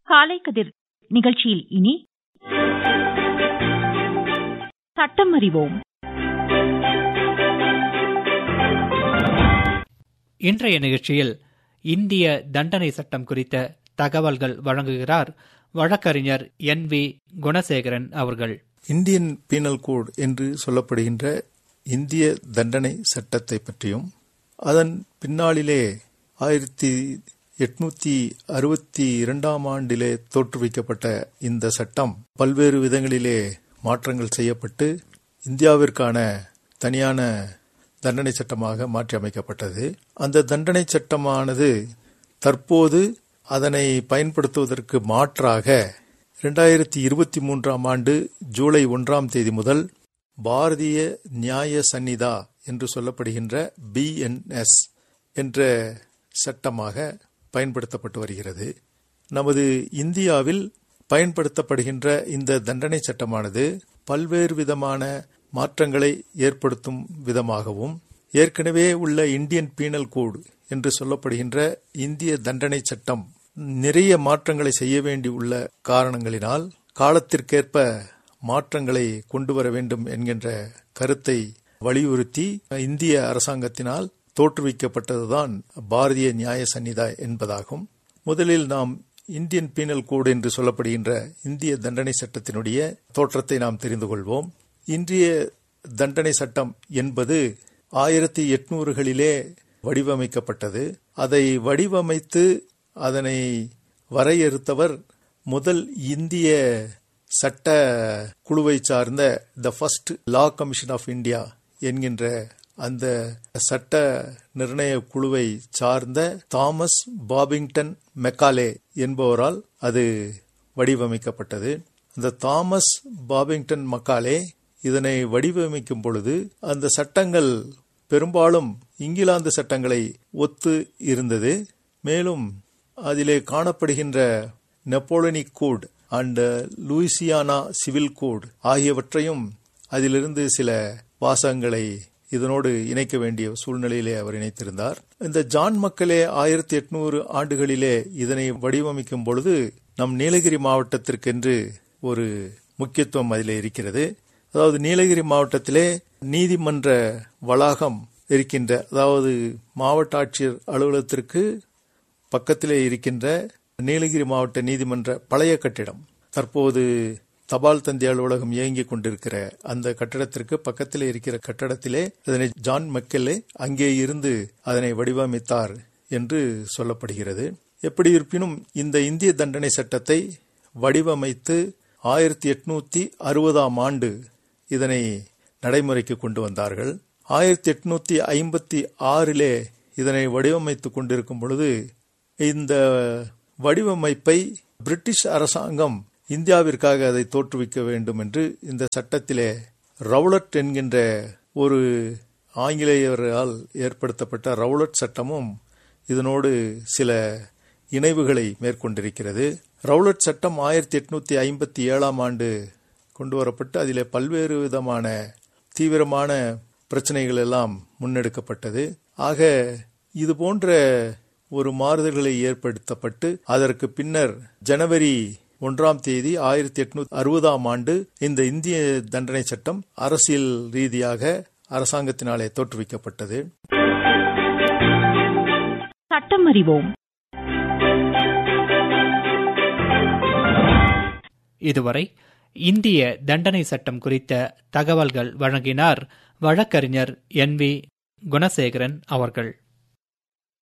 காலை கதிர் நிகழ்ச்சியில் இனி சட்டம் அறிவோம் இன்றைய நிகழ்ச்சியில் இந்திய தண்டனை சட்டம் குறித்த தகவல்கள் வழங்குகிறார் வழக்கறிஞர் என் வி குணசேகரன் அவர்கள் இந்தியன் பீனல் கோட் என்று சொல்லப்படுகின்ற இந்திய தண்டனை சட்டத்தை பற்றியும் அதன் பின்னாளிலே ஆயிரத்தி எட்நூத்தி அறுபத்தி இரண்டாம் ஆண்டிலே தோற்றுவிக்கப்பட்ட இந்த சட்டம் பல்வேறு விதங்களிலே மாற்றங்கள் செய்யப்பட்டு இந்தியாவிற்கான தனியான தண்டனை சட்டமாக மாற்றி அமைக்கப்பட்டது அந்த தண்டனை சட்டமானது தற்போது அதனை பயன்படுத்துவதற்கு மாற்றாக இரண்டாயிரத்தி இருபத்தி மூன்றாம் ஆண்டு ஜூலை ஒன்றாம் தேதி முதல் பாரதிய நியாய சந்நிதா என்று சொல்லப்படுகின்ற பிஎன்எஸ் என்ற சட்டமாக பயன்படுத்தப்பட்டு வருகிறது நமது இந்தியாவில் பயன்படுத்தப்படுகின்ற இந்த தண்டனை சட்டமானது பல்வேறு விதமான மாற்றங்களை ஏற்படுத்தும் விதமாகவும் ஏற்கனவே உள்ள இந்தியன் பீனல் கோடு என்று சொல்லப்படுகின்ற இந்திய தண்டனை சட்டம் நிறைய மாற்றங்களை செய்ய வேண்டி உள்ள காரணங்களினால் காலத்திற்கேற்ப மாற்றங்களை கொண்டு வர வேண்டும் என்கின்ற கருத்தை வலியுறுத்தி இந்திய அரசாங்கத்தினால் தோற்றுவிக்கப்பட்டதுதான் பாரதிய நியாய சந்நிதா என்பதாகும் முதலில் நாம் இந்தியன் பீனல் கோடு என்று சொல்லப்படுகின்ற இந்திய தண்டனை சட்டத்தினுடைய தோற்றத்தை நாம் தெரிந்து கொள்வோம் இன்றைய தண்டனை சட்டம் என்பது ஆயிரத்தி எட்நூறுகளிலே வடிவமைக்கப்பட்டது அதை வடிவமைத்து அதனை வரையறுத்தவர் முதல் இந்திய சட்ட குழுவை சார்ந்த the first law commission of India என்கின்ற அந்த சட்ட நிர்ணய குழுவை சார்ந்த தாமஸ் பாபிங்டன் மெக்காலே என்பவரால் அது வடிவமைக்கப்பட்டது இந்த தாமஸ் பாபிங்டன் மக்காலே இதனை வடிவமைக்கும் பொழுது அந்த சட்டங்கள் பெரும்பாலும் இங்கிலாந்து சட்டங்களை ஒத்து இருந்தது மேலும் அதிலே காணப்படுகின்ற Napoleonic code and Louisiana civil code ஆகியவற்றையும் அதிலிருந்து சில வாசகங்களை இதனோடு இணைக்க வேண்டிய சூழ்நிலையிலே அவர் இணைத்திருந்தார் இந்த ஜான் மக்களே ஆயிரத்தி எட்நூறு ஆண்டுகளிலே இதனை வடிவமைக்கும் பொழுது நம் நீலகிரி மாவட்டத்திற்கென்று ஒரு முக்கியத்துவம் அதிலே இருக்கிறது அதாவது நீலகிரி மாவட்டத்திலே நீதிமன்ற வளாகம் இருக்கின்ற அதாவது மாவட்ட ஆட்சியர் அலுவலகத்திற்கு பக்கத்திலே இருக்கின்ற நீலகிரி மாவட்ட நீதிமன்ற பழைய கட்டிடம் தற்போது தபால் தந்தி அலுவலகம் இயங்கிக் கொண்டிருக்கிற அந்த கட்டடத்திற்கு பக்கத்திலே இருக்கிற கட்டடத்திலே அதனை ஜான் மெக்கெல்லே அங்கே இருந்து அதனை வடிவமைத்தார் என்று சொல்லப்படுகிறது எப்படி இருப்பினும் இந்த இந்திய தண்டனை சட்டத்தை வடிவமைத்து ஆயிரத்தி எட்நூத்தி அறுபதாம் ஆண்டு இதனை நடைமுறைக்கு கொண்டு வந்தார்கள் ஆயிரத்தி எட்நூத்தி ஐம்பத்தி ஆறிலே இதனை வடிவமைத்துக் கொண்டிருக்கும் பொழுது இந்த வடிவமைப்பை பிரிட்டிஷ் அரசாங்கம் இந்தியாவிற்காக அதை தோற்றுவிக்க வேண்டும் என்று இந்த சட்டத்திலே ரவுலட் என்கின்ற ஒரு ஆங்கிலேயரால் ஏற்படுத்தப்பட்ட ரவுலட் சட்டமும் இதனோடு சில இணைவுகளை மேற்கொண்டிருக்கிறது ரவுலட் சட்டம் ஆயிரத்தி எட்நூத்தி ஐம்பத்தி ஏழாம் ஆண்டு கொண்டு வரப்பட்டு அதிலே பல்வேறு விதமான தீவிரமான பிரச்சனைகள் எல்லாம் முன்னெடுக்கப்பட்டது ஆக இது போன்ற ஒரு மாறுதல்களை ஏற்படுத்தப்பட்டு அதற்கு பின்னர் ஜனவரி ஒன்றாம் தேதி ஆயிரத்தி எட்நூத்தி அறுபதாம் ஆண்டு இந்த இந்திய தண்டனை சட்டம் அரசியல் ரீதியாக அரசாங்கத்தினாலே தோற்றுவிக்கப்பட்டது சட்டம் அறிவோம் இதுவரை இந்திய தண்டனை சட்டம் குறித்த தகவல்கள் வழங்கினார் வழக்கறிஞர் என் வி குணசேகரன் அவர்கள்